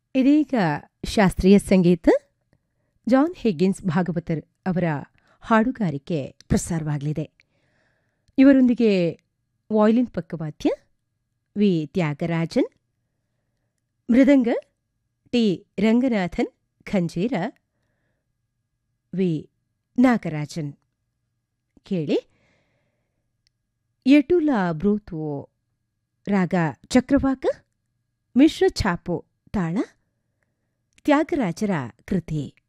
ಇದೀಗ ಶಾಸ್ತ್ರೀಯ ಸಂಗೀತ John Higgins Bhagavathar ಅವರ ಹಾಡುಗಾರಿಕೆ ಪ್ರಸಾರವಾಗಲಿದೆ ಇವರೊಂದಿಗೆ ವಾಯ್ಲಿನ್ ಪಕ್ಕವಾದ್ಯ ವಿ ತ್ಯಾಗರಾಜನ್ ಮೃದಂಗ ಟಿ ರಂಗನಾಥನ್ ಖಂಜೀರ ವಿ ನಾಗರಾಜನ್ ಕೇಳಿ ಎಟುಲಾ ಬ್ರೂತು ರಾಗ ಚಕ್ರವಾಕ ಮಿಶ್ರ ಛಾಪು ತಾಳ ತ್ಯಾಗರಾಜರ ಕೃತಿ